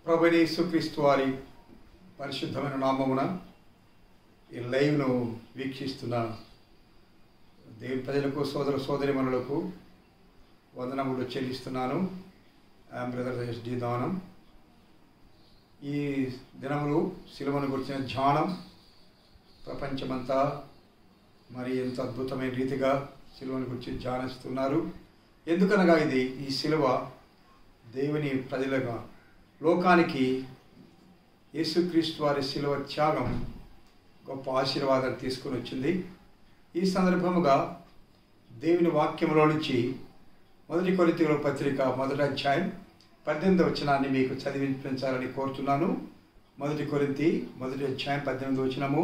ప్రభుని యేసుక్రీస్తు వారి పరిశుద్ధమైన నామమున ఈ లైవ్ను వీక్షిస్తున్న దేవుని ప్రజలకు సోదర సోదరిమణులకు వందనములు చెల్లిస్తున్నాను ఐఎమ్ బ్రదర్ ఎస్డి దానం ఈ దినములు సిలువను గురించిన ధ్యానం ప్రపంచమంతా మరి ఎంత అద్భుతమైన రీతిగా సిలువను గురించి ధ్యానిస్తున్నారు ఎందుకనగా ఇది ఈ సిలువ దేవుని ప్రజలుగా లోకానికి యేసుక్రీస్తు వారి శిలువ త్యాగం గొప్ప ఆశీర్వాదాన్ని తీసుకొని వచ్చింది ఈ సందర్భముగా దేవుని వాక్యంలో నుంచి మొదటి కొరితిలో పత్రిక మొదటి అధ్యాయం పద్దెనిమిది వచనాన్ని మీకు చదివించాలని కోరుతున్నాను మొదటి కొరింతి మొదటి అధ్యాయం పద్దెనిమిది వచనము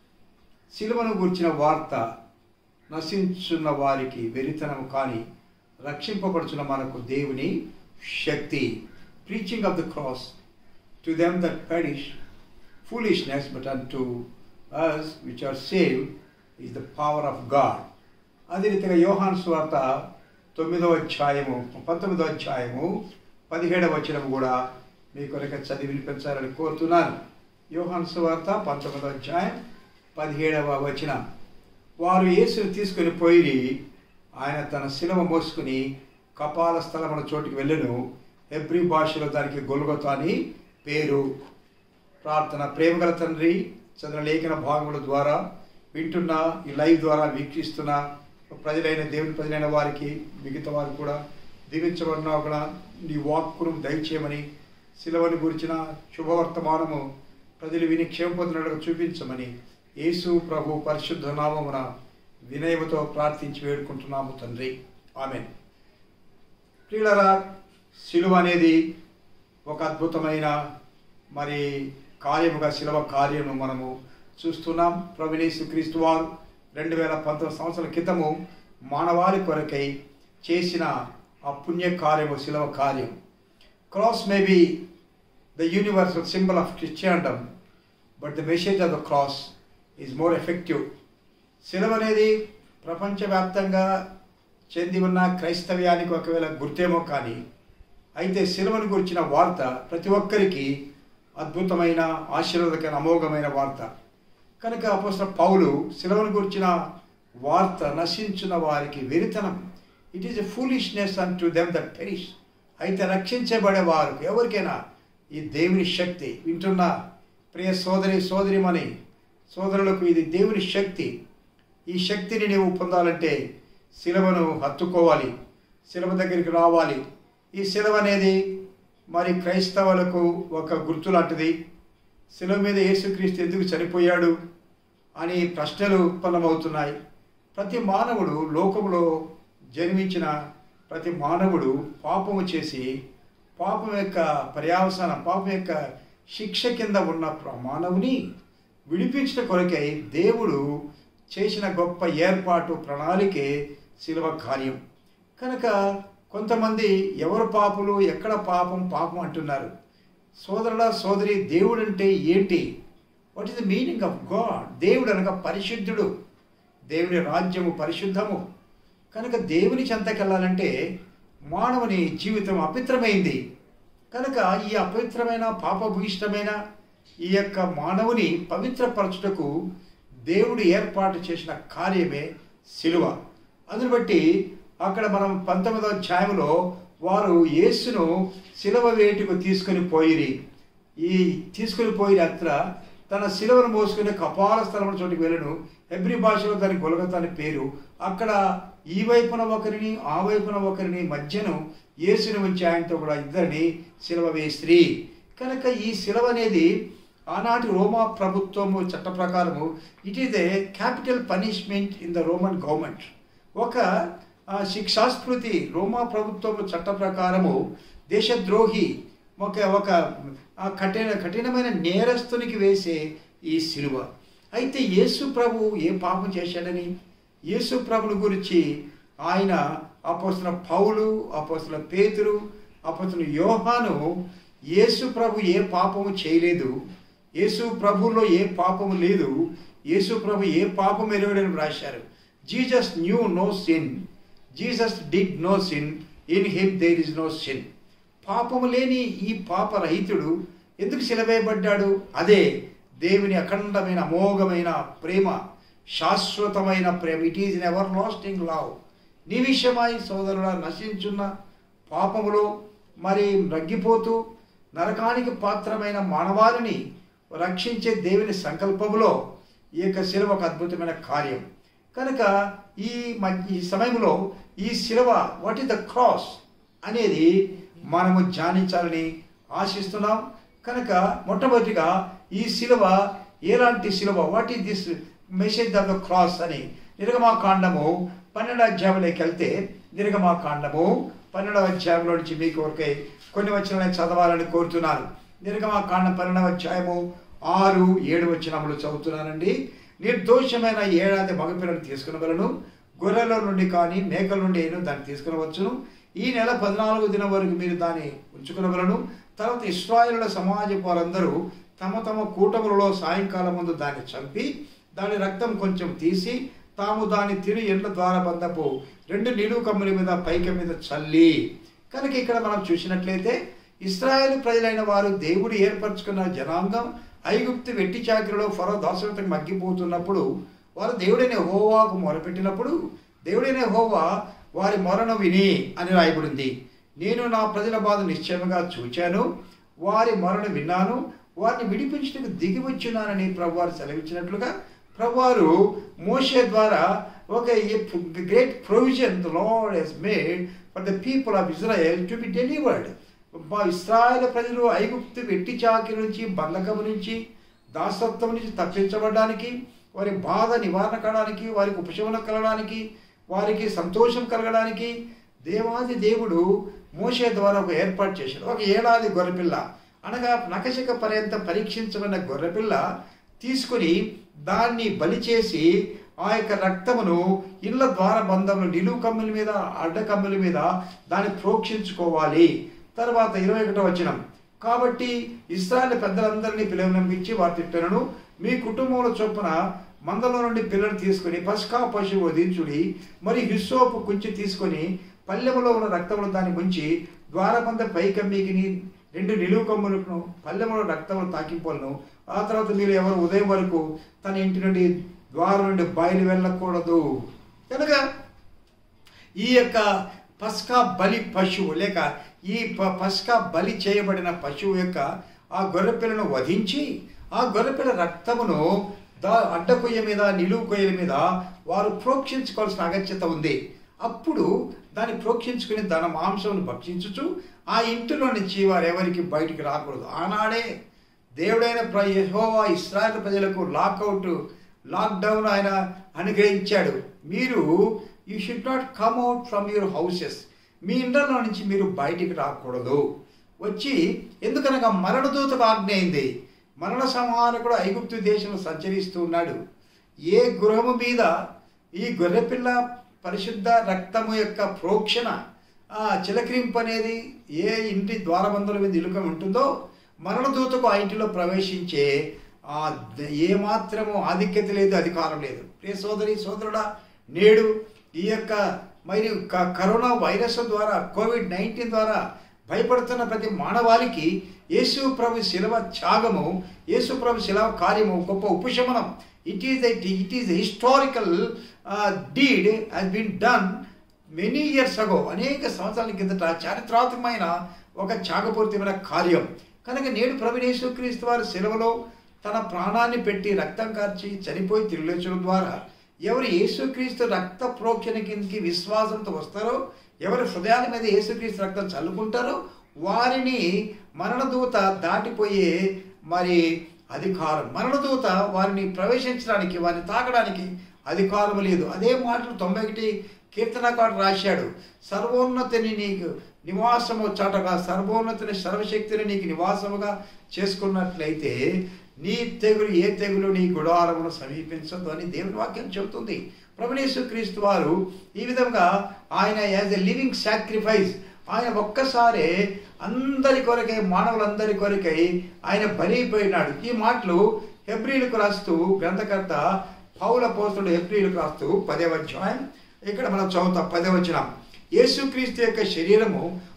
శిలువను గురించిన వార్త నశించున్న వారికి వెరితనము కానీ రక్షింపబడుచున్న మనకు దేవుని శక్తి preaching of the cross to them that perish foolishness but unto us which are saved is the power of God అదే రీతిగా యోహాన్ స్వార్త తొమ్మిదో అధ్యాయము పంతొమ్మిదో అధ్యాయము పదిహేడవ వచనం కూడా మీ కొరకు చదివి వినిపించాలని కోరుతున్నాను యోహాన్ స్వార్త పంతొమ్మిదో అధ్యాయం పదిహేడవ వచనం వారు యేసుని తీసుకుని పోయి ఆయన తన శిలవ మోసుకుని కపాల స్థలమున చోటుకి వెళ్ళను హెబ్రి భాషలో దానికి గొలుగొత అని పేరు ప్రార్థన ప్రేమగల తండ్రి చంద్ర లేఖన భాగముల ద్వారా వింటున్న ఈ లైవ్ ద్వారా వీక్షిస్తున్న ప్రజలైన దేవుని ప్రజలైన వారికి మిగతా వారు కూడా దీవించబడిన కూడా నీ వాక్కును దయచేయమని శిలవని గురించిన శుభవర్తమానము ప్రజలు విని క్షేమ పొందినట్లుగా చూపించమని యేసు ప్రభు పరిశుద్ధ నామమున వినయముతో ప్రార్థించి వేడుకుంటున్నాము తండ్రి ఆమె ప్రియులరా శిలువ అనేది ఒక అద్భుతమైన మరి కార్యముగా శిలవ కార్యము మనము చూస్తున్నాం ప్రవీణేశు క్రీస్తు వారు రెండు వేల పంతొమ్మిది సంవత్సరాల క్రితము మానవాళి కొరకై చేసిన ఆ పుణ్య కార్యము శిలవ కార్యం cross may be the universal symbol of Christianity but the message of the cross is more effective శిలవ అనేది ప్రపంచవ్యాప్తంగా చెంది ఉన్న క్రైస్తవ్యానికి ఒకవేళ గుర్తేమో కానీ అయితే శిలువను గురించిన వార్త ప్రతి ఒక్కరికి అద్భుతమైన ఆశీర్వాదకమైన అమోఘమైన వార్త కనుక అపోసిన పౌలు శిలువను గురించిన వార్త నశించిన వారికి వెరితనం it is a foolishness unto them that perish అయితే రక్షించబడే వారు ఎవరికైనా ఈ దేవుని శక్తి వింటున్న ప్రియ సోదరి సోదరిమని సోదరులకు ఇది దేవుని శక్తి ఈ శక్తిని నీవు పొందాలంటే శిలవను హత్తుకోవాలి శిలవ దగ్గరికి రావాలి ఈ శిలవ అనేది మరి క్రైస్తవులకు ఒక గుర్తు లాంటిది శిలవ మీద యేసుక్రీస్తు ఎందుకు చనిపోయాడు అని ప్రశ్నలు ఉత్పన్నమవుతున్నాయి ప్రతి మానవుడు లోకంలో జన్మించిన ప్రతి మానవుడు పాపము చేసి పాపం యొక్క పర్యావసానం పాపం యొక్క శిక్ష కింద ఉన్న మానవుని విడిపించిన కొరకై దేవుడు చేసిన గొప్ప ఏర్పాటు ప్రణాళికే శిలువ కార్యం కనుక కొంతమంది ఎవరు పాపులు ఎక్కడ పాపం పాపం అంటున్నారు సోదరుడ సోదరి దేవుడు అంటే ఏంటి what is the meaning of God దేవుడు అనగా పరిశుద్ధుడు దేవుని రాజ్యము పరిశుద్ధము కనుక దేవుని చెంతకెళ్ళాలంటే మానవుని జీవితం అపవిత్రమైంది కనుక ఈ అపవిత్రమైన పాపభూయిష్టమైన ఈ యొక్క మానవుని పవిత్రపరచుటకు దేవుడు ఏర్పాటు చేసిన కార్యమే శిలువ అందుని బట్టి అక్కడ మనం పంతొమ్మిదవ అధ్యాయంలో వారు యేసును శిలవ వేటుకు తీసుకొని పోయిరి ఈ తీసుకొని పోయిన అత్ర తన శిలవను మోసుకుని కపాల స్థలం చోటికి వెళ్ళను హెబ్రి భాషలో దాని గొలగత అని పేరు అక్కడ ఈ వైపున ఒకరిని ఆ వైపున ఒకరిని మధ్యను యేసుని ఉంచి ఆయనతో కూడా ఇద్దరిని శిలవ వేస్త్రీ కనుక ఈ శిలవ అనేది ఆనాటి రోమా ప్రభుత్వము చట్ట ప్రకారము it is a capital punishment in the Roman government ఒక శిక్షాస్మృతి రోమా ప్రభుత్వము చట్ట ప్రకారము దేశద్రోహి ఒక ఒక కఠిన కఠినమైన నేరస్తునికి వేసే ఈ శిలువ అయితే యేసు ప్రభు ఏ పాపం చేశాడని యేసు ప్రభుని గురించి ఆయన అపోస్తున్న పౌలు అపోస్తున్న పేతురు అపోస్తున్న యోహాను యేసు ప్రభు ఏ పాపము చేయలేదు యేసు ప్రభులో ఏ పాపము లేదు యేసు ప్రభు ఏ పాపం ఎరుగడని రాశారు Jesus knew no sin Jesus did no sin in him there is no sin పాపము లేని ఈ పాపరహితుడు ఎందుకు శిలవేయబడ్డాడు అదే దేవుని అఖండమైన అమోఘమైన ప్రేమ శాశ్వతమైన ప్రేమ it is in everlasting love నీ విషయమై సోదరుల నశించున్న పాపములో మరి రగ్గిపోతూ నరకానికి పాత్రమైన మానవాళిని రక్షించే దేవుని సంకల్పములో ఈ యొక్క శిలువ ఒక అద్భుతమైన కార్యం కనుక ఈ మ- ఈ సమయంలో ఈ శిలువ వాట్ ఈస్ ద క్రాస్ అనేది మనము ధ్యానించాలని ఆశిస్తున్నాం కనుక మొట్టమొదటిగా ఈ శిలువ ఎలాంటి శిలువ what is this message of the cross అని నిర్గమాకాండము పన్నెండు అధ్యాయంలోకి వెళ్తే నిర్గమాకాండము పన్నెండవ అధ్యాయంలో నుంచి మీకు వరకై కొన్ని వచనాలను చదవాలని కోరుతున్నాను నిర్గమాకాండం పన్నెండవ అధ్యాయము ఆరు ఏడు వచనములు చదువుతున్నానండి నిర్దోషమైన ఏడాది మగపిల్లను తీసుకునవలను గొర్రెల నుండి కానీ మేకల నుండి అయినా దాన్ని తీసుకునవచ్చును ఈ నెల పద్నాలుగు దినం వరకు మీరు దాన్ని ఉంచుకునవలను తర్వాత ఇస్రాయేలుల సమాజం వారందరూ తమ తమ కూటములలో సాయంకాలం ముందు దాన్ని చంపి దాని రక్తం కొంచెం తీసి తాము దాన్ని తిని ఎండ్ల ద్వారబంధపు రెండు నిలువు కమ్ముల మీద పైక మీద చల్లి కనుక ఇక్కడ మనం చూసినట్లయితే ఇస్రాయేల్ ప్రజలైన వారు దేవుడు ఏర్పరచుకున్న జనాంగం ఐగుప్తు వెట్టి చాకిరిలో ఫరో దాసులతో మగ్గిపోతున్నప్పుడు వారు దేవుడైన హోవాకు మొరపెట్టినప్పుడు దేవుడైన హోవా వారి మొరను విని అని రాయబడింది నేను నా ప్రజల బాధ నిశ్చయముగా చూచాను వారి మొరను విన్నాను వారిని విడిపించడానికి దిగి వచ్చున్నానని ప్రభువారు సెలవిచ్చినట్లుగా ప్రభువారు మోషే ద్వారా ఒక great provision the lord has made for the people of Israel to be delivered మా ఇస్రాయేల్ ప్రజలు ఐగుప్తు వెట్టి చాకి నుంచి బంధకం నుంచి దాసత్వం నుంచి తప్పించబడడానికి వారి బాధ నివారణ కలగడానికి వారికి ఉపశమనం కలగడానికి వారికి సంతోషం కలగడానికి దేవాది దేవుడు మోషే ద్వారా ఒక ఏర్పాటు చేశాడు ఒక ఏడాది గొర్రెపిల్ల అనగా నకశక పర్యంత పరీక్షించబడిన గొర్రెపిల్ల తీసుకుని దాన్ని బలి చేసి ఆ యొక్క రక్తమును ఇళ్ళ ద్వార బంధములు నిలువు కమ్ముల మీద అడ్డ కమ్ముల మీద దాన్ని ప్రోక్షించుకోవాలి తర్వాత ఇరవై ఒకటో వచనం కాబట్టి ఇస్రాయల్ పెద్దలందరినీ పిలువనంపించి వారి తిట్టనను మీ కుటుంబంలో చొప్పున మందలో నుండి పిల్లలు తీసుకొని పస్కా పశువు వధించుడి మరి హిస్సోపు కుంచి తీసుకొని పల్లెములో ఉన్న రక్తములు దాన్ని ముంచి ద్వారబంధ పైకమ్మికిని రెండు నిలువు కమ్ములను పల్లెములో రక్తములు తాకింపులను ఆ తర్వాత మీరు ఎవరు ఉదయం వరకు తన ఇంటి నుండి ద్వారం నుండి బయలు వెళ్ళకూడదు కనుక ఈ యొక్క పస్కా బలి పశువు లేక ఈ ప- పస్కా బలి చేయబడిన పశువు యొక్క ఆ గొర్రెపిల్లను వధించి ఆ గొర్రెపిల్ల రక్తమును దా అడ్డ కొయ్య మీద నిలువు కొయ్యల మీద వారు ప్రోక్షించుకోవాల్సిన అగత్యత ఉంది అప్పుడు దాన్ని ప్రోక్షించుకుని దాని మాంసమును భక్షించుచు ఆ ఇంటిలో నుంచి వారు ఎవరికి బయటికి రాకూడదు ఆనాడే దేవుడైన ప్ర యెహోవా ఇస్రాయల్ ప్రజలకు లాక్అవుట్ లాక్డౌన్ ఆయన అనుగ్రహించాడు మీరు you should not come out from your houses మీ ఇండ్లలో నుంచి మీరు బయటికి రాకూడదు వచ్చి ఎందుకనగా మరణదూతకు ఆజ్ఞ అయింది మరణ సంహారకుడు ఐగుప్తు దేశంలో సంచరిస్తూ ఉన్నాడు ఏ గృహము మీద ఈ గొర్రెపిల్ల పరిశుద్ధ రక్తము యొక్క ప్రోక్షణ ఆ చిలకరింపు అనేది ఏ ఇంటి ద్వారబంధుల మీద ఇలుక ఉంటుందో మరణదూతకు ఆ ఇంటిలో ప్రవేశించే ఆ ద- ఏమాత్రము ఆధిక్యత లేదు అధికారం లేదు ప్రియ సోదరి సోదరుడా నేడు ఈ యొక్క మరి క- కరోనా వైరస్ ద్వారా కోవిడ్ నైన్టీన్ ద్వారా భయపడుతున్న ప్రతి మానవాళికి యేసు ప్రభు శిలవ త్యాగము యేసు ప్రభు శిలవ కార్యము గొప్ప ఉపశమనం it is it is historical deed has been done many years ago అనేక సంవత్సరాల కిందట చారిత్రాత్మకమైన ఒక త్యాగపూరితమైన కార్యం కనుక నేడు ప్రభునేశ్వ క్రీస్తు వారి సెలవులో తన ప్రాణాన్ని పెట్టి రక్తం కార్చి చనిపోయి తిరుగులేచడం ద్వారా ఎవరు యేసుక్రీస్తు రక్త ప్రోక్షణ కిందకి విశ్వాసంతో వస్తారో ఎవరి హృదయాల మీద యేసుక్రీస్తు రక్తం చల్లుకుంటారో వారిని మరణదూత దాటిపోయే మరి అధికారం మరణదూత వారిని ప్రవేశించడానికి వారిని తాకడానికి అధికారం లేదు అదే మాటలు తొంభై ఒకటి కీర్తనకాడు రాశాడు సర్వోన్నతిని నీకు నివాసము చాటగా సర్వోన్నతిని సర్వశక్తిని నీకు నివాసముగా చేసుకున్నట్లయితే నీ తెగులు ఏ తెగులు నీ గుడారమును సమీపించదు అని దేవుని వాక్యం చెబుతుంది ప్రభునేశ్వ క్రీస్తు వారు ఈ విధంగా ఆయన యాజ్ ఎ లివింగ్ సాక్రిఫైస్ ఆయన ఒక్కసారే అందరి కొరకై మానవులందరి కొరకై ఆయన బలిపోయినాడు ఈ మాటలు హెబ్రిలకు రాస్తూ గ్రంథకర్త పౌల పోస్తుడు హెబ్రిలకు రాస్తూ పదేవ అధ్యాయం ఇక్కడ మనం చదువుతాం పదే వచ్చిన యేసుక్రీస్తు యొక్క శరీరము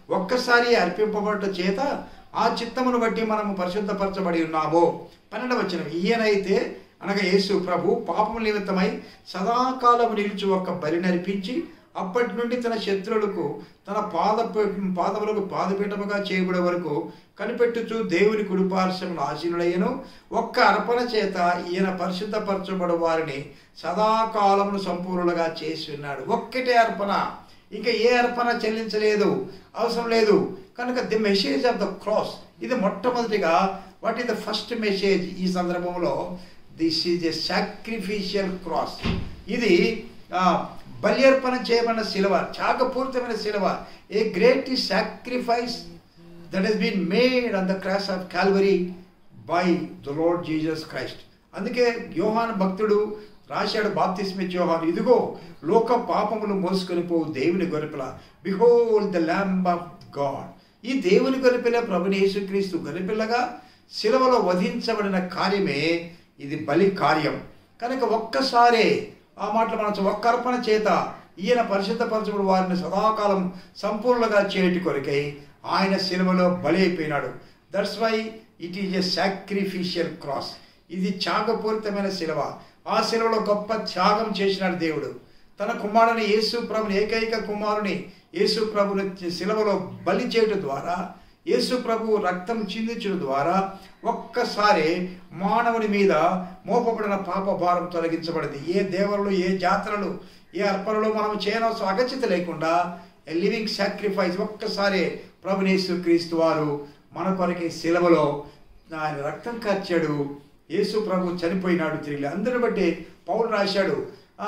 ఒక్కసారి అర్పింపబడట చేత ఆ చిత్తమును బట్టి మనము పరిశుద్ధపరచబడి ఉన్నాము పన్నెండవ వచ్చిన ఈయనైతే అనగా యేసు ప్రభు పాపము నిమిత్తమై సదాకాలము నిలిచి ఒక్క బలి నరిపించి అప్పటి నుండి తన శత్రువులకు తన పాద పాదములకు పాదపీఠముగా చేయబడే వరకు కనిపెట్టుచు దేవుని కుడిపార్శ్వమును ఆశీనుడయ్యను ఒక్క అర్పణ చేత ఈయన పరిశుద్ధపరచబడు వారిని సదాకాలమును సంపూర్ణంగా చేసి ఉన్నాడు ఒక్కటే అర్పణ ఇంకా ఏ అర్పణ చెల్లించలేదు అవసరం లేదు కనుక the message of the cross ఇది మొట్టమొదటిగా what is the first message ఈ సందర్భంలో this is a sacrificial cross ఇది ఆ, బలి అర్పణ చేయబడిన శిలవ త్యాగపూరితమైన శిలవ a great sacrifice that has been made on the cross of Calvary by the lord Jesus Christ అందుకే యోహాన్ భక్తుడు రాశాడు బాప్తిస్మిచ్ యోహాన్ ఇదిగో లోక పాపములు మోసుకొని పోవు దేవుని గొరిపిల behold the lamb of God ఈ దేవుని గొరిపిల ప్రభుని యేసుక్రీస్తు గొరిపిల్లగా శిలవలో వధించబడిన కార్యమే ఇది బలి కార్యం కనుక ఒక్కసారే ఆ మాటలు మనం ఒక్క అర్పణ చేత ఈయన పరిశుద్ధపరచబడి వారిని సదాకాలం సంపూర్ణంగా చేయటి కొరకై ఆయన శిలువలో బలి అయిపోయినాడు that's why it is a sacrificial cross ఇది త్యాగపూరితమైన శిలవ ఆ శిలువలో గొప్ప త్యాగం చేసినాడు దేవుడు తన కుమారుని యేసు ప్రభుని ఏకైక కుమారుని యేసు ప్రభుని శిలవలో బలి చేయడం ద్వారా యేసు ప్రభు రక్తం చిందించడం ద్వారా ఒక్కసారి మానవుని మీద మోపబడిన పాప భారం తొలగించబడింది ఏ దేవరలు ఏ జాతరలు ఏ అర్పణలు మనం చేయనవసరం అగత్యత లేకుండా ఏ లివింగ్ సాక్రిఫైస్ ఒక్కసారి ప్రభునేసు క్రీస్తు వారు మన కొరకి శిలవలో ఆయన రక్తం కార్చాడు యేసు ప్రభు చనిపోయినాడు తిరిగి అందరిని బట్టి పౌలు రాశాడు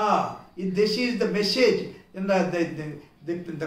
this is the message in the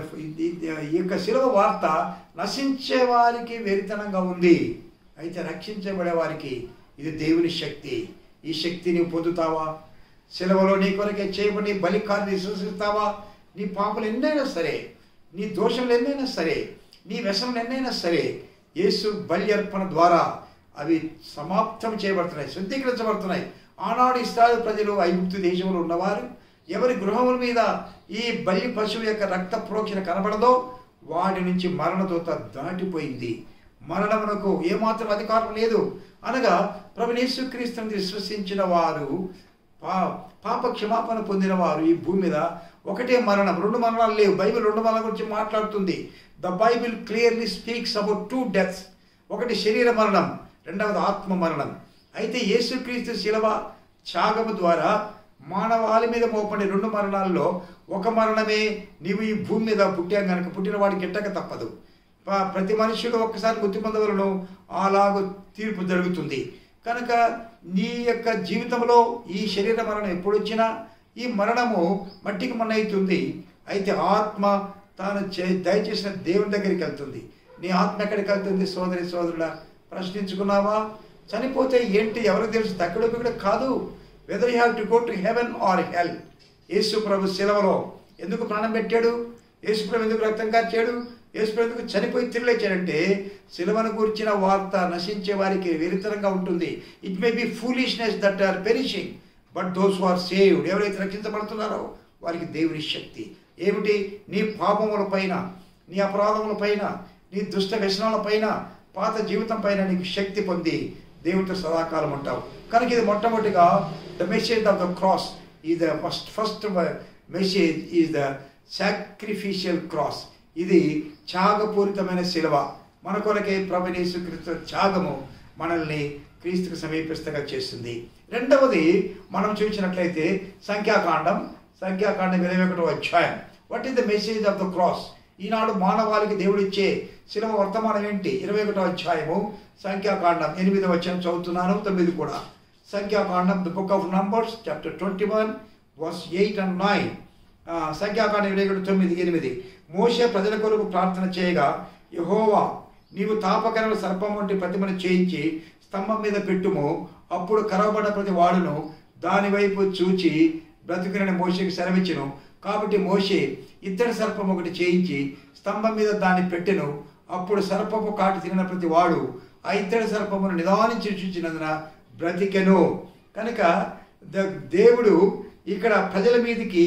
ఈ యొక్క శిలవ వార్త నశించే వారికి వెరితనంగా ఉంది అయితే రక్షించబడే వారికి ఇది దేవుని శక్తి ఈ శక్తి నీవు పొందుతావా శిలవలో నీ కొరకే చేయబడి బలి కార్యం విశ్వసిస్తావా నీ పాపలు ఎన్నైనా సరే నీ దోషములు ఎన్నైనా సరే నీ వ్యసనలు ఎన్నైనా సరే యేసు బలి అర్పణ ద్వారా అవి సమాప్తం చేయబడుతున్నాయి శుద్ధీకరించబడుతున్నాయి ఆనాడు ఇస్రాయల్ ప్రజలు ఐగుప్తు దేశంలో ఉన్నవారు ఎవరి గృహముల మీద ఈ బలి పశువు యొక్క రక్త ప్రోక్షణ కనబడదో వాటి నుంచి మరణదూత దాటిపోయింది మరణమునకు ఏమాత్రం అధికారం లేదు అనగా ప్రభునేశ్వక్రీస్తుని విశ్వసించిన వారు పా పాప క్షమాపణ పొందిన వారు ఈ భూమి మీద ఒకటే మరణం రెండు మరణాలు లేవు బైబిల్ రెండు మరణాల గురించి మాట్లాడుతుంది the Bible clearly speaks about two deaths ఒకటి శరీర మరణం రెండవది ఆత్మ మరణం అయితే యేసుక్రీస్తు శిలవ త్యాగము ద్వారా మానవాళి మీద మోపడి రెండు మరణాల్లో ఒక మరణమే నీవు ఈ భూమి మీద పుట్టాం కనుక పుట్టిన వాడికి ఎట్టక తప్పదు ప- ప్రతి మనుషుడు ఒక్కసారి మృతి పొందవలను అలాగ తీర్పు జరుగుతుంది కనుక నీ యొక్క జీవితంలో ఈ శరీర మరణం ఎప్పుడు వచ్చినా ఈ మరణము మట్టికి మన్నవుతుంది అయితే ఆత్మ తాను చే- దయచేసిన దేవుని దగ్గరికి వెళ్తుంది నీ ఆత్మ ఎక్కడికి వెళ్తుంది సోదరి సోదరుల ప్రశ్నించుకున్నావా చనిపోతే ఏంటి ఎవరికి తెలుసు తక్కువ ఇక్కడ కాదు whether you have to go to heaven or hell యేసు ప్రభు శిలవలో ఎందుకు ప్రాణం పెట్టాడు యేసు ప్రభు ఎందుకు రక్తం కార్చాడు యేసు ప్రభు ఎందుకు చనిపోయి తిరలేచాడంటే శిలవను గురించిన వార్త నశించే వారికి విరితరంగా ఉంటుంది it may be foolishness that are perishing but those are saved ఎవరైతే రక్షించబడుతున్నారో వారికి దేవుని శక్తి ఏమిటి నీ పాపముల పైన నీ అపరాధముల పైన నీ దుష్ట వ్యసనాల పైన పాత జీవితం పైన నీకు శక్తి పొంది దేవుడితో సదాకాలం ఉంటావు కనుక ఇది మొట్టమొదటిగా the message of the cross ఈ the first first message is the sacrificial cross ఇది త్యాగపూరితమైన శిలవ మన కొరకే ప్రభునేసు క్రీస్తు త్యాగము మనల్ని క్రీస్తుకు సమీపిస్తగా చేస్తుంది రెండవది మనం చూసినట్లయితే సంఖ్యాకాండం సంఖ్యాకాండం ఇరవై ఒకటో అధ్యాయం what is the message of the cross ఈనాడు మానవాళికి దేవుడిచ్చే శిలవ వర్తమానం ఏంటి ఇరవై ఒకటో అధ్యాయము సంఖ్యాకాండం ఎనిమిది వచ్చిన చదువుతున్నాను తొమ్మిది కూడా సంఖ్యాకాండం the book of Numbers chapter twenty one verse eight and nine సంఖ్యాకాండం ఇరవై ఒకటి తొమ్మిది ఎనిమిది మోషే ప్రజల కొరకు ప్రార్థన చేయగా యహోవా నీవు తాపకరణ సర్పం వంటి ప్రతిమను చేయించి స్తంభం మీద పెట్టుము అప్పుడు కరవబడ్డ ప్రతి వాడును దాని వైపు చూచి బ్రతుకునని మోషేకి సెలవిచ్చును కాబట్టి మోషే ఇత్తడి సర్పం ఒకటి చేయించి స్తంభం మీద దాన్ని పెట్టెను అప్పుడు సర్పపు కాటు తినిన ప్రతి వాడు ఆ ఇత్తడి సర్పమును నిదానించి చూచినందున బ్రతికెను కనుక ద దేవుడు ఇక్కడ ప్రజల మీదకి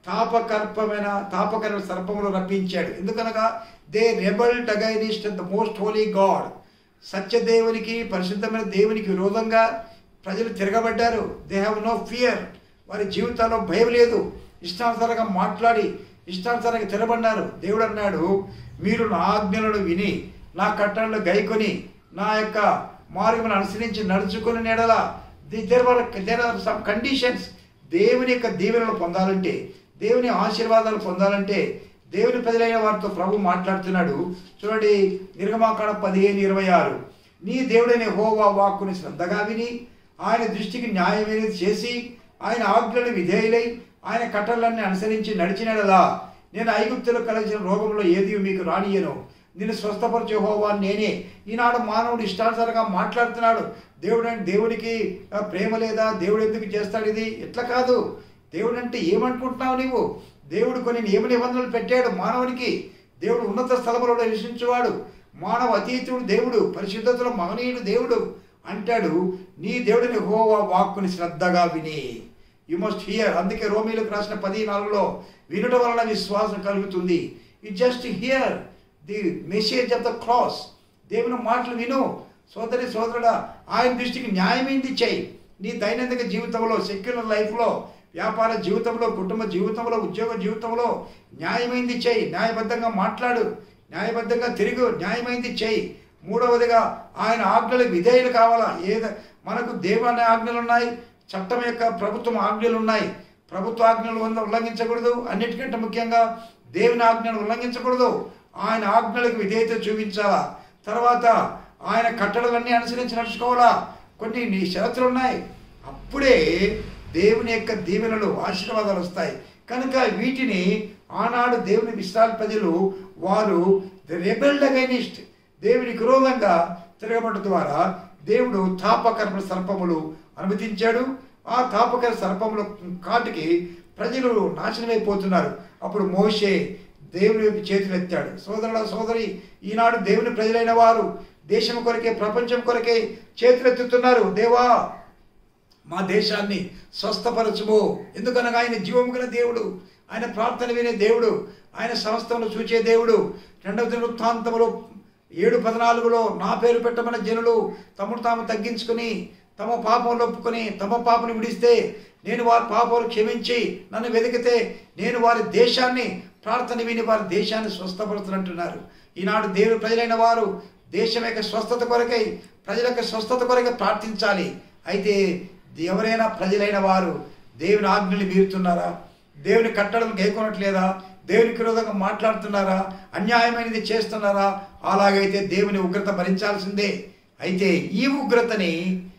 తాపకర్పమైన తాపకర సర్పములు రప్పించాడు ఎందుకనగా they rebelled against the most holy God సత్యదేవునికి పరిశుద్ధమైన దేవునికి విరోధంగా ప్రజలు తిరగబడ్డారు దే హ్యావ్ నో ఫియర్ వారి జీవితాల్లో భయం లేదు ఇష్టానుసారంగా మాట్లాడి ఇష్టానుసారంగా తిరగబడినారు దేవుడు అన్నాడు మీరు నా ఆజ్ఞలను విని నా కట్టడలు గైకొని నా యొక్క మార్గమును అనుసరించి నడుచుకుని నెడల there there are some conditions దేవుని యొక్క దీవెనలు పొందాలంటే దేవుని ఆశీర్వాదాలు పొందాలంటే దేవుని ప్రజలైన వారితో ప్రభు మాట్లాడుతున్నాడు చూడండి నిర్గమాకాండ పదిహేను ఇరవై ఆరు నీ దేవుడైన హోవా వాక్కుని శ్రద్ధగా విని ఆయన దృష్టికి న్యాయమైనది చేసి ఆయన ఆజ్ఞలను విధేయులై ఆయన కట్టలన్నీ అనుసరించి నడిచినలా నేను ఐగుప్తులో కలిసిన రోగంలో ఏది మీకు రానియను నిన్ను స్వస్థపరిచే హోవా నేనే ఈనాడు మానవుడు ఇష్టానుసారంగా మాట్లాడుతున్నాడు దేవుడు అంటే దేవుడికి ఆ, ప్రేమ లేదా దేవుడు ఎందుకు చేస్తాడు ఇది ఎట్లా కాదు దేవుడు అంటే ఏమనుకుంటున్నావు నీవు దేవుడు కొన్ని నియమ నిబంధనలు పెట్టాడు మానవునికి దేవుడు ఉన్నత స్థలములో నివసించేవాడు మానవ అతీతుడు దేవుడు పరిశుద్ధతలో మహనీయుడు దేవుడు అంటాడు నీ దేవుడిని హోవా వాక్కుని శ్రద్ధగా విని యు మస్ట్ హియర్ అందుకే రోమిలకు రాసిన పది నాలుగులో వినుట వలన విశ్వాసం కలుగుతుంది you just hear the message of the cross దేవుని మాటలు విను సోదరి సోదరుడా ఆయన దృష్టికి న్యాయమైంది చేయి నీ దైనందిక జీవితంలో సెక్యులర్ లైఫ్లో వ్యాపార జీవితంలో కుటుంబ జీవితంలో ఉద్యోగ జీవితంలో న్యాయమైంది చేయి న్యాయబద్ధంగా మాట్లాడు న్యాయబద్ధంగా తిరుగు న్యాయమైంది చేయి మూడవదిగా ఆయన ఆజ్ఞలకు విధేయులు కావాలా ఏద మనకు దేవాలయ ఆజ్ఞలు ఉన్నాయి చట్టం యొక్క ప్రభుత్వం ఆజ్ఞలు ఉన్నాయి ప్రభుత్వ ఆజ్ఞలు ఉన్న- ఉల్లంఘించకూడదు అన్నిటికంటే ముఖ్యంగా దేవుని ఆజ్ఞలు ఉల్లంఘించకూడదు ఆయన ఆజ్ఞలకు విధేయత చూపించాలా తర్వాత ఆయన కట్టడలన్నీ అనుసరించి నడుచుకోవాలా కొన్ని నీ షరతులు ఉన్నాయి అప్పుడే దేవుని యొక్క దీవెనలు ఆశీర్వాదాలు వస్తాయి కనుక వీటిని ఆనాడు దేవుని విశ్రాంతి ప్రజలు వారు రెబెల్డ్ అగైనిస్ట్ దేవునికి విరోధంగా తిరగబడ్డ ద్వారా దేవుడు తాపకర్మ సర్పములు అనుమతించాడు ఆ తాపకర సర్పముల కాటికి ప్రజలు నాశనమైపోతున్నారు అప్పుడు మోషే దేవుని వైపు చేతులు ఎత్తాడు సోదరుల సోదరి ఈనాడు దేవుని ప్రజలైన వారు దేశం కొరకే ప్రపంచం కొరకే చేతులు ఎత్తుతున్నారు దేవా మా దేశాన్ని స్వస్థపరచుము ఎందుకనగా ఆయన జీవము గల దేవుడు ఆయన ప్రార్థన వినే దేవుడు ఆయన సమస్తమును చూచే దేవుడు రెండవ దినవృత్తాంతములో ఏడు పద్నాలుగులో నా పేరు పెట్టమన్న జనులు తమను తాము తగ్గించుకుని తమ పాపంలో ఒప్పుకొని తమ పాపను విడిస్తే నేను వారి పాపములు క్షమించి నన్ను వెతికితే నేను వారి దేశాన్ని ప్రార్థన విని వారి దేశాన్ని స్వస్థపడుతున్నట్టున్నారు ఈనాడు దేవుని ప్రజలైన వారు దేశం యొక్క స్వస్థత కొరకై ప్రజల యొక్క స్వస్థత కొరకై ప్రార్థించాలి అయితే ఎవరైనా ప్రజలైన వారు దేవుని ఆజ్ఞలు మీరుతున్నారా దేవుని కట్టడలు గైకొనట్లేదా దేవునికి విరోధంగా మాట్లాడుతున్నారా అన్యాయమైనది చేస్తున్నారా అలాగైతే దేవుని ఉగ్రత భరించాల్సిందే అయితే ఈ ఉగ్రతని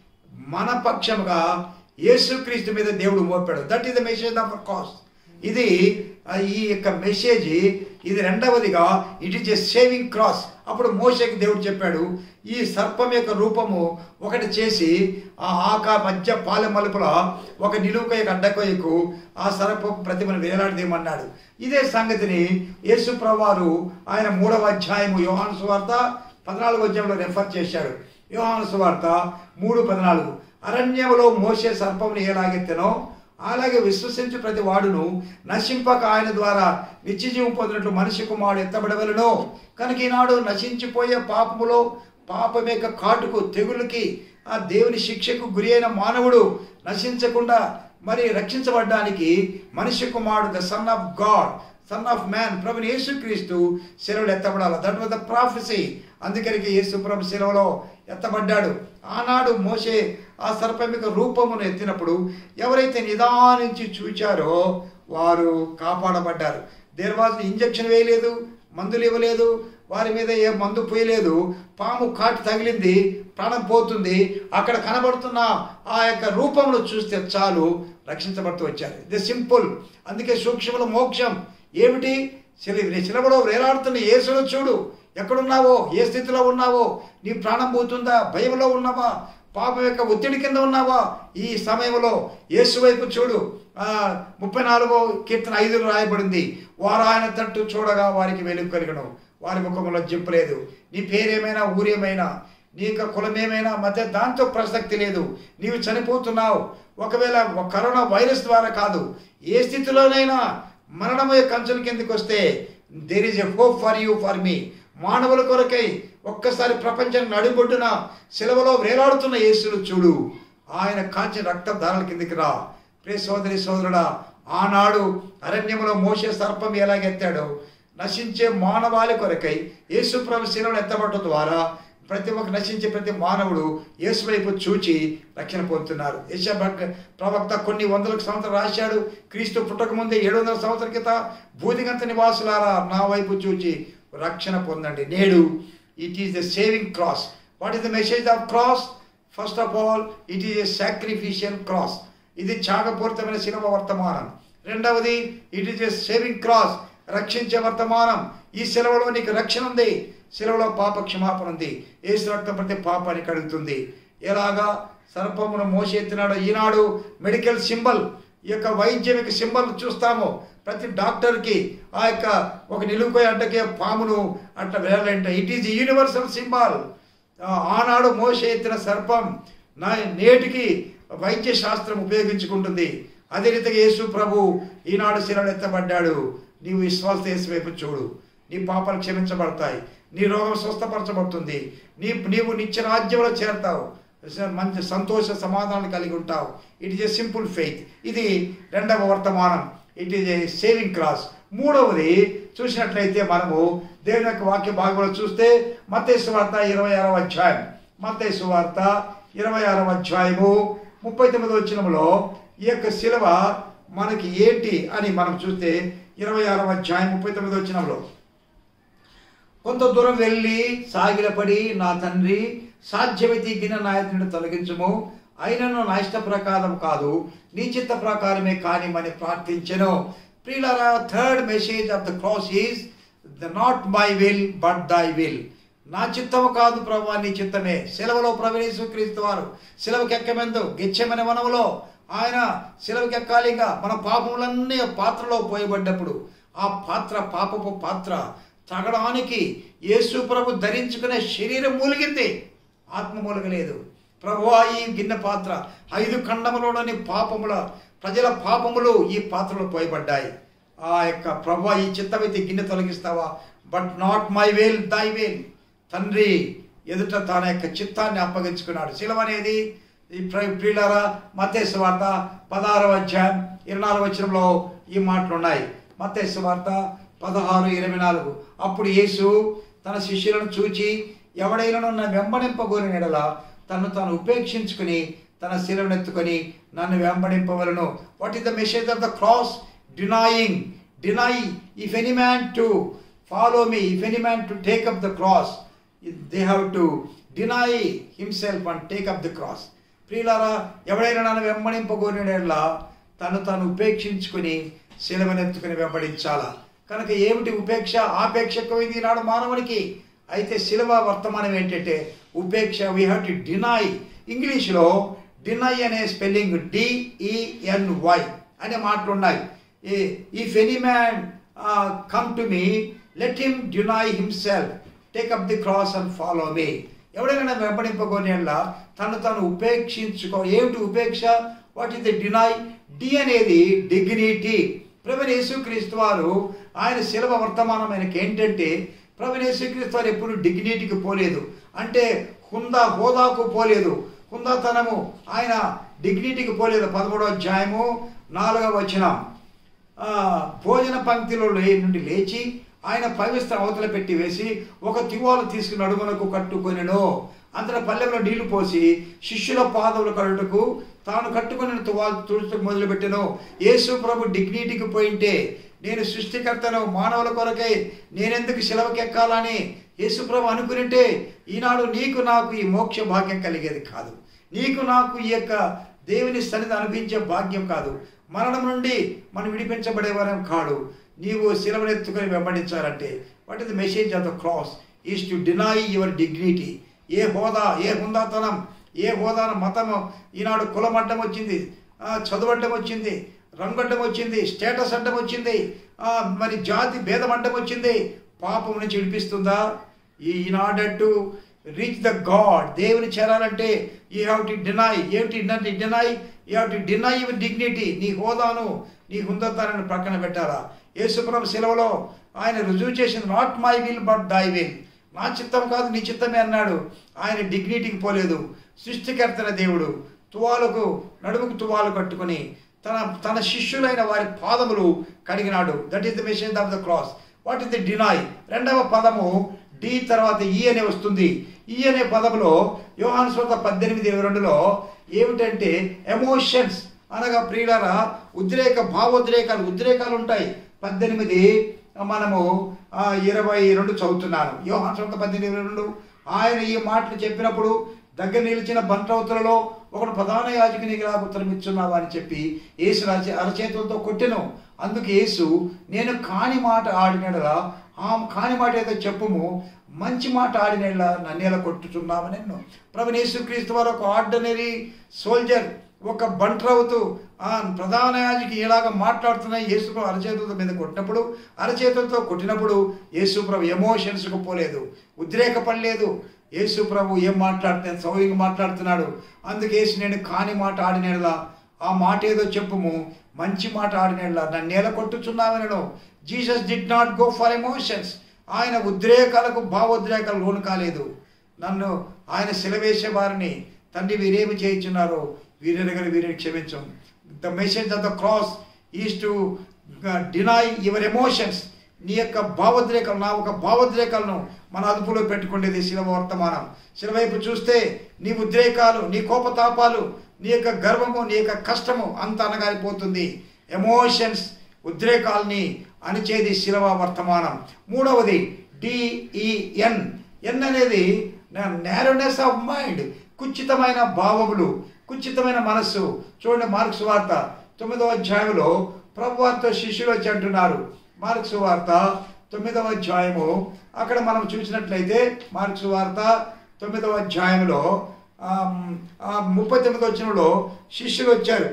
మన పక్షముగా యేసుక్రీస్తు మీద దేవుడు మోపాడు that is the message of cross ఇది ఆ, ఈ యొక్క మెసేజ్ ఇది రెండవదిగా it is a saving cross అప్పుడు మోషకి దేవుడు చెప్పాడు ఈ సర్పం యొక్క రూపము ఒకటి చేసి ఆ ఆక మధ్య పాలె మలుపుల ఒక నిలువుకొయ్యకు అడ్డకొయ్యకు ఆ సర్పం ప్రతిమను వేలాడదేమన్నాడు ఇదే సంగతిని యేసు ప్రభువారు ఆయన మూడవ అధ్యాయము యోహాను సువార్త పద్నాలుగు అధ్యాయంలో రెఫర్ చేశాడు యోహాను సువార్త మూడు పద్నాలుగు అరణ్యములో మోసే సర్పమును ఎలాగెత్తెనో అలాగే విశ్వసించు ప్రతి వాడును నశింపక ఆయన ద్వారా నిత్యజీవం పొందినట్లు మనిషి కుమారుడు ఎత్తబడవలను కనుక ఈనాడు నశించిపోయే పాపములో పాపం యొక్క కాటుకు తెగులకి ఆ దేవుని శిక్షకు గురి అయిన మానవుడు నశించకుండా మరి రక్షించబడ్డానికి మనిషి కుమారుడు the son of God son of man ప్రభుని యేసుక్రీస్తు శిలవలు ఎత్తబడాలి దట్ వాజ్ ద ప్రాఫెసీ అందుకనికి యేసు ప్రభు శిలవలో ఎత్తబడ్డాడు ఆనాడు మోసే ఆ సర్పం యొక్క రూపమును ఎత్తినప్పుడు ఎవరైతే నిదానించి చూచారో వారు కాపాడబడ్డారు దేర్ వాజ్ ఇంజక్షన్ వేయలేదు మందులు ఇవ్వలేదు వారి మీద ఏ మందు పోయలేదు పాము కాటు తగిలింది ప్రాణం పోతుంది అక్కడ కనబడుతున్న ఆ యొక్క రూపమును చూస్తే చాలు రక్షించబడుతూ వచ్చారు ఇది సింపుల్ అందుకే సూక్ష్మల మోక్షం ఏమిటి శిల శిలబలో వేలాడుతున్న యేసును చూడు ఎక్కడున్నావో ఏ స్థితిలో ఉన్నావో నీ ప్రాణం పోతుందా భయంలో ఉన్నావా పాపం యొక్క ఒత్తిడి కింద ఉన్నావా ఈ సమయంలో యేసు వైపు చూడు ఆ, ముప్పై నాలుగో కీర్తన ఐదులో రాయబడింది వారు ఆయన తట్టు చూడగా వారికి వెలుగు కలిగను వారి ముఖంలో జింపలేదు నీ పేరేమైనా ఊరేమైనా నీ యొక్క కులమేమైనా మధ్య దాంతో ప్రసక్తి లేదు నీవు చనిపోతున్నావు ఒకవేళ కరోనా వైరస్ ద్వారా కాదు ఏ స్థితిలోనైనా మరణమయ్యే కంచెల కిందకి వస్తే there is a hope for you for మీ మానవుల కొరకై ఒక్కసారి ప్రపంచం నడిబొడ్డున సెలవులో వేలాడుతున్న యేసును చూడు ఆయన కాంచి రక్త ధారల కిందికి రా ప్రే సోదరి సోదరుడా ఆనాడు అరణ్యంలో మోసే సర్పం ఎలాగెత్తాడో నశించే మానవాళి కొరకై యేసు ప్రభు శిలను ఎత్తబడటం ద్వారా ప్రతి ఒక్క నశించే ప్రతి మానవుడు యేసు వైపు చూచి రక్షణ పొందుతున్నారు యశ ప్రవక్త కొన్ని వందల సంవత్సరాలు రాశాడు క్రీస్తు పుట్టక ముందే ఏడు వందల సంవత్సరాల క్రితం భూదిగంత నివాసులారా నా వైపు చూచి రక్షణ పొందండి నేడు it is the saving cross what is the message of cross first of all it is a sacrificial cross ఇది త్యాగపూరితమైన శిలవ వర్తమానం రెండవది it is a saving cross రక్షించే వర్తమానం ఈ సెలవులో నీకు రక్షణ ఉంది సెలవులో పాప క్షమాపణ ఉంది ఏసు రక్తం ప్రతి పాపాన్ని కడుగుతుంది ఎలాగా సర్పమును మోసెత్తినాడు ఈనాడు మెడికల్ సింబల్ ఈ యొక్క వైద్యం యొక్క సింబల్ చూస్తాము ప్రతి డాక్టర్కి ఆ యొక్క ఒక నిలువుకోయ అడ్డకే పామును అట్లా వేయాలంటే ఇట్ ఈజ్ యూనివర్సల్ సింబల్ ఆనాడు మోసే ఎత్తిన సర్పం నా నేటికి వైద్య శాస్త్రం ఉపయోగించుకుంటుంది అదే రీతిగా యేసు ప్రభు ఈనాడు శిలను ఎత్తబడ్డాడు నీవు విశ్వాస యేసు వైపు చూడు నీ పాపాలు క్షమించబడతాయి నీ రోగం స్వస్థపరచబడుతుంది నీ నీవు నిత్య రాజ్యంలో చేరతావు మంచి సంతోష సమాధానం కలిగి ఉంటావు it is a simple faith ఇది రెండవ వర్తమానం it is a saving cross మూడవది చూసినట్లయితే మనము దేవుని యొక్క వాక్య భాగంలో చూస్తే మత్తేసు వార్త ఇరవై ఆరవ అధ్యాయం మత్తేసు వార్త ఇరవై ఆరవ అధ్యాయము ముప్పై తొమ్మిది వచ్చినములో ఈ యొక్క శిలవ మనకి ఏంటి అని మనం చూస్తే ఇరవై ఆరవ అధ్యాయం ముప్పై తొమ్మిది వచ్చినంలో కొంత దూరం వెళ్ళి సాగిలపడి నా తండ్రి సాధ్యమైతే గిన నాయకుడిని తొలగించుము అయినను నా ఇష్ట ప్రకారం కాదు నీ చిత్త ప్రకారమే కానిమని ప్రార్థించెను ప్రియులారా third message of the cross is the not my will but thy will నా చిత్తము కాదు ప్రభు నీ చిత్తమే సెలవులో ప్రవేశ క్రీస్తు వారు సెలవుకి ఎక్కమెందు గెచ్చమని వనములో ఆయన సెలవుకి ఎక్కాలి ఇంకా మన పాపములన్నీ పాత్రలో పోయబడ్డప్పుడు ఆ పాత్ర పాపపు పాత్ర తగడానికి యేసు ప్రభు ధరించుకునే శరీరం మూలిగింది ఆత్మ మూలగలేదు ప్రభువా ఈ గిన్నె పాత్ర ఐదు ఖండములోని పాపముల ప్రజల పాపములు ఈ పాత్రలో పోయబడ్డాయి ఆ యొక్క ప్రభు ఈ చిత్తమైతే గిన్నె తొలగిస్తావా బట్ నాట్ మై వేల్ దై వేల్ తండ్రి ఎదుట తన యొక్క చిత్తాన్ని అప్పగించుకున్నాడు శిలవ అనేది ఈ ప్రియులరా మతేశ్వ వార్త పదహారవ అధ్యాయం ఇరవై నాలుగు వచ్చినంలో ఈ మాటలు ఉన్నాయి మతేశ్వ వార్త పదహారు ఇరవై నాలుగు అప్పుడు యేసు తన శిష్యులను చూచి ఎవడైనా నన్ను వెంబడింపగోరిన ఎడల తను తాను ఉపేక్షించుకుని తన శిలను ఎత్తుకొని నన్ను వెంబడింపవలను what is the message of the cross denying deny if any man to follow me if any man to take up the cross they have to deny himself and take up the cross ప్రియులారా ఎవడైనా నన్ను వెంబడింపగోరినలా తను తాను ఉపేక్షించుకుని శిలవనెత్తుకుని వెంబడించాలా కనుక ఏమిటి ఉపేక్ష ఆపేక్ష ఎక్కువైంది ఈనాడు మానవునికి అయితే శిలవ వర్తమానం ఏంటంటే ఉపేక్ష వీ హ్యావ్ టు డినై ఇంగ్లీష్లో డినై అనే స్పెల్లింగ్ డిఈఎన్వై అనే మాటలు ఉన్నాయి if any man come to me let him deny himself take up the cross and follow me ఎవడైనా వెంబడింపకోనేలా తను తను ఉపేక్షించుకో ఏమిటి ఉపేక్ష what is the deny D అనేది డిగ్నిటీ ప్రవీణ యేసుక్రీస్తు వారు ఆయన శిలవ వర్తమానం ఆయనకి ఏంటంటే ప్రవీణ యేసుక్రీస్తు వారు ఎప్పుడు డిగ్నిటీకి పోలేదు అంటే హుందా హోదాకు పోలేదు హుందాతనము ఆయన డిగ్నిటీకి పోలేదు పదమూడవ అధ్యాయము నాలుగవ వచనం భోజన పంక్తిలో నుండి లేచి ఆయన పవిత్ర అవతల పెట్టి వేసి ఒక తివాలు తీసుకుని నడుమునకు కట్టుకొనిను అంతట పల్లెంలో నీళ్లు పోసి శిష్యుల పాదములు కడుటకు తాను కట్టుకుని తువాలు తుడుచుకు మొదలుపెట్టెను యేసు ప్రభు డిగ్నిటీకి పోయింటే నేను సృష్టికర్తను మానవుల కొరకై నేనెందుకు సెలవుకెక్కాలని యేసు ప్రభు అనుకునింటే ఈనాడు నీకు నాకు ఈ మోక్ష భాగ్యం కలిగేది కాదు నీకు నాకు ఈ యొక్క దేవుని సన్నిధి అనిపించే భాగ్యం కాదు మరణం నుండి మనం విడిపించబడేవారం కాడు నీవు శిలవనెత్తుకొని వెంబడించాలంటే what is the message of the cross is to deny your dignity ఏ హోదా ఏ హుందాతనం ఏ హోదాన మతము ఈనాడు కులం అడ్డం వచ్చింది చదువు అడ్డం వచ్చింది రంగు అడ్డం వచ్చింది స్టేటస్ అడ్డం వచ్చింది మరి జాతి భేదం అడ్డం వచ్చింది పాపం నుంచి విడిపిస్తుందా ఈనాడట్టు రీచ్ ద గాడ్ దేవుని చేరాలంటే యూ హ్యావ్ టు డినై ఏమిటి deny you have to deny your dignity నీ హోదాను నీ హుందతాన్ని ప్రక్కన పెట్టాలా యేసుప్రభు సెలవులో ఆయన రుజువు చేసింది not my will but thy will నా చిత్తం కాదు నీ చిత్తమే అన్నాడు ఆయన డిగ్నిటీకి పోలేదు సృష్టికర్తన దేవుడు తువాలకు నడుముకు తువాలు కట్టుకొని తన తన శిష్యులైన వారి పాదములు కడిగినాడు that is the message of the cross what is the deny రెండవ పదము డి తర్వాత ఈ అనే వస్తుంది ఈ అనే పదములో యోహాను స్వత పద్దెనిమిది ఇరవై రెండులో ఏమిటంటే ఎమోషన్స్ అనగా ప్రియులరా ఉద్రేక భావోద్రేకాలు ఉద్రేకాలు ఉంటాయి పద్దెనిమిది మనము ఆ, ఇరవై రెండు చదువుతున్నాను యోహాను స్వత పద్దెనిమిది ఇరవై రెండు ఆయన ఈ మాటలు చెప్పినప్పుడు దగ్గర నిలిచిన బంట్రవతులలో ఒకడు ప్రధాన యాజకునికి నాకు ఉత్తరం ఇచ్చున్నావా అని చెప్పి యేసు రచ అరచేతులతో కొట్టెను అందుకు యేసు నేను కాని మాట ఆడినడలా ఆ కాని మాట ఏదో చెప్పుము మంచి మాట ఆడినలా నన్నేలా కొట్టుచున్నావు నేను ప్రభు యేసుక్రీస్తు వారు ఒక ఆర్డినరీ సోల్జర్ ఒక బంట్రవుతూ ఆ ప్రధాన యాజకి ఇలాగ మాట్లాడుతున్న యేసుప్రభు అరచేతులతో మీద కొట్టినప్పుడు అరచేతులతో కొట్టినప్పుడు యేసుప్రభు ఎమోషన్స్కు పోలేదు ఉద్రేకపడలేదు యేసు ప్రభు ఏం మాట్లాడుతున్నాడు సౌర్యంగా మాట్లాడుతున్నాడు అందుకే యేసు నేను కాని మాట ఆడినేలా ఆ మాట ఏదో చెప్పుము మంచి మాట ఆడినేలా నన్ను నేల కొట్టుచున్నావనను Jesus did not go for emotions ఆయన ఉద్రేకాలకు భావోద్రేకాలు లోను కాలేదు నన్ను ఆయన సిలవేసే వారిని తండ్రి వీరేమి చేయించున్నారో వీరెరగని వీరిని క్షమించం the message of the cross is to deny your emotions నీ యొక్క భావోద్రేకాలు నా ఒక భావోద్రేకాలను మన అదుపులో పెట్టుకునేది శిలవ వర్తమానం శిల వైపు చూస్తే నీ ఉద్రేకాలు నీ కోపతాపాలు నీ యొక్క గర్వము నీ యొక్క కష్టము అంత అనగారిపోతుంది ఎమోషన్స్ ఉద్రేకాల్ని అణిచేది శిలవ వర్తమానం మూడవది డిఈఎన్ ఎన్ అనేది నేరోనెస్ ఆఫ్ మైండ్ కుచితమైన భావములు కుచితమైన మనస్సు చూడండి మార్క్స్ వార్త తొమ్మిదవ అధ్యాయంలో ప్రభు వారితో శిష్యులు వచ్చి అంటున్నారు మార్క్స్ వార్త తొమ్మిదవ అధ్యాయము అక్కడ మనం చూసినట్లయితే మార్క్స్ వార్త తొమ్మిదవ అధ్యాయంలో ఆమ్, ఆ ముప్పై తొమ్మిదో వచ్చినలో శిష్యులు వచ్చారు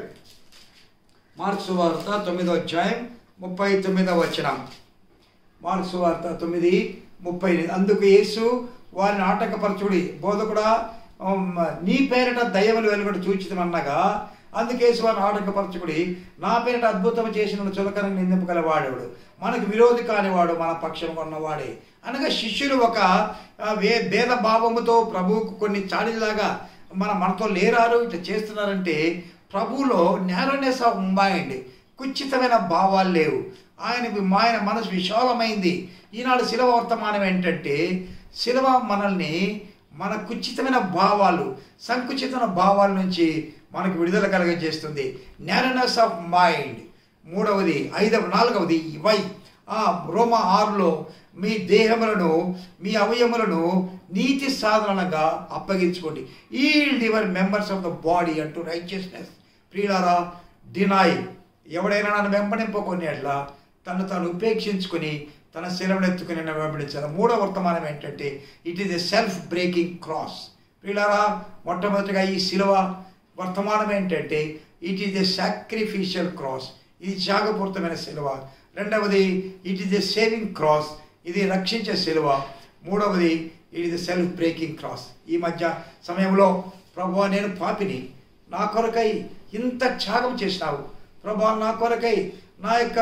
మార్క్స్ వార్త తొమ్మిదో అధ్యాయం ముప్పై తొమ్మిదవ వచనం మార్క్స్ వార్త తొమ్మిది ముప్పై ఎనిమిది. అందుకు యేసు వారిని ఆటంకపరచుడి బోధకుడా ఉమ్, నీ పేరిట దయ్యములు వెలువడి చూచితమన్నగా అందుకేసు వారిని ఆటంకపరచుకుడి నా పేరిట అద్భుతం చేసిన చులకన నిందింపగలవాడేవాడు మనకు విరోధి కానివాడు మన పక్షం కొన్నవాడే అనగా శిష్యులు ఒక ఆ, వే భేద భావముతో ప్రభువుకు కొన్ని చాడీలాగా మన మనతో లేరారు ఇట్లా చేస్తున్నారంటే ప్రభువులో నేరోనెస్ ఆఫ్ మైండ్ కుచితమైన భావాలు లేవు ఆయన ఆయన మనసు విశాలమైంది ఈనాడు శిలవ వర్తమానం ఏంటంటే శిలవ మనల్ని మన కుచితమైన భావాలు సంకుచితమైన భావాల నుంచి మనకు విడుదల కలగజేస్తుంది నేరనెస్ ఆఫ్ మైండ్ మూడవది ఐదవ నాలుగవది వై ఆ రోమ ఆరులో మీ దేహములను మీ అవయములను నీతి సాధనగా అప్పగించుకోండి yield your members of the body అంటూ రైచియస్నెస్ ప్రియులారా డినాయ్ ఎవడైనా నన్ను వెంబడింపకొని అట్లా తను తాను ఉపేక్షించుకొని తన శిలవను ఎత్తుకుని నన్ను వెంబడించాలి మూడో వర్తమానం ఏంటంటే it is a self breaking cross ప్రియులారా మొట్టమొదటిగా ఈ శిలువ వర్తమానం ఏంటంటే it is a sacrificial cross ఇది త్యాగపూరితమైన శిలువ రెండవది it is a saving cross ఇది రక్షించే శిలువ మూడవది it is a self breaking cross ఈ మధ్య సమయంలో ప్రభు నేను పాపిని నా కొరకై ఇంత త్యాగం చేసినావు ప్రభా నా కొరకై నా యొక్క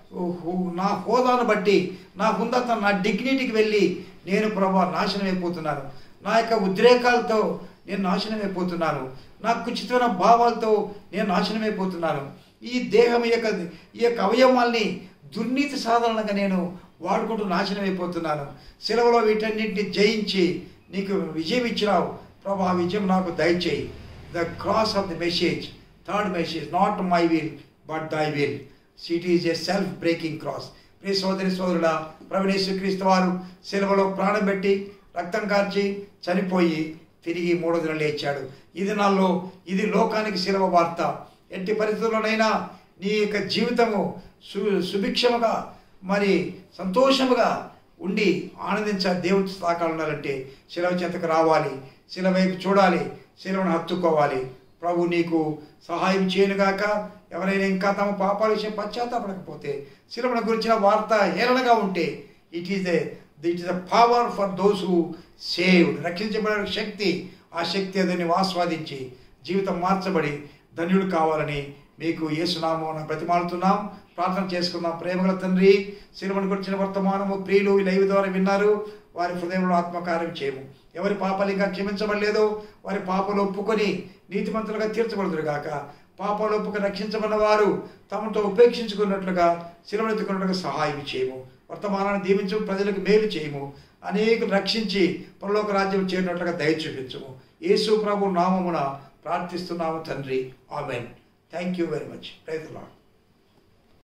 హు- నా హోదాను బట్టి నా హుందత నా డిగ్నిటీకి వెళ్ళి నేను ప్రభా నాశనం అయిపోతున్నాను నా యొక్క ఉద్రేకాలతో నేను నాశనం అయిపోతున్నాను నా కుచితమైన భావాలతో నేను నాశనం అయిపోతున్నాను ఈ దేహం యొక్క ఈ యొక్క అవయవాల్ని దుర్నీతి సాధనగా నేను వాడుకుంటూ నాశనం అయిపోతున్నాను సెలవులో వీటన్నింటిని జయించి నీకు విజయం ఇచ్చినావు ప్రభా ఆ విజయం నాకు దయచేయి the cross of the message third message not my will but thy will it is a self breaking cross ప్రియ సోదరి సోదరుడ ప్రవణేశ్వక్రీస్తు వారు సెలవులో ప్రాణం పెట్టి రక్తం కార్చి చనిపోయి తిరిగి మూడో దినం లేచాడు ఇది నాలో ఇది లోకానికి శిలవ వార్త ఎట్టి పరిస్థితుల్లోనైనా నీ యొక్క జీవితము సు సుభిక్షముగా మరి సంతోషముగా ఉండి ఆనందించ దేవుడి సాకాలు ఉండాలంటే శిలవ చెంతకు రావాలి శిల వైపు చూడాలి శిలవను హత్తుకోవాలి ప్రభు నీకు సహాయం చేయనుగాక ఎవరైనా ఇంకా తమ పాపాల విషయం పశ్చాత్తాపడకపోతే శిలవను గురించిన వార్త హేళనగా ఉంటే it is the it is a power for those who saved రక్షించబడిన శక్తి ఆ శక్తి అదని ఆస్వాదించి జీవితం మార్చబడి ధన్యుడు కావాలని మీకు యేసునామం ప్రతిమాలుతున్నాం ప్రార్థన చేసుకుందాం ప్రేమగల తండ్రి సినిమను గురించిన వర్తమానము ప్రియులు ఈ లైవ్ ద్వారా విన్నారు వారి హృదయంలో ఆత్మకార్యం చేయము ఎవరి పాపాలు ఇంకా క్షమించబడలేదో వారి పాపలు ఒప్పుకొని నీతిమంతులుగా తీర్చబడుతురు గాక పాపాలు ఒప్పుకొని రక్షించబడిన వారు తమతో ఉపేక్షించుకున్నట్లుగా శిలవనెత్తుకున్నట్లుగా సహాయం చేయము వర్తమానాన్ని దీవించు ప్రజలకు మేలు చేయము అనేకులు రక్షించి పరలోక రాజ్యం చేరినట్లుగా దయ చూపించము యేసు ప్రభు నామమున ప్రార్థిస్తున్నాము తండ్రి amen thank you very much praise lord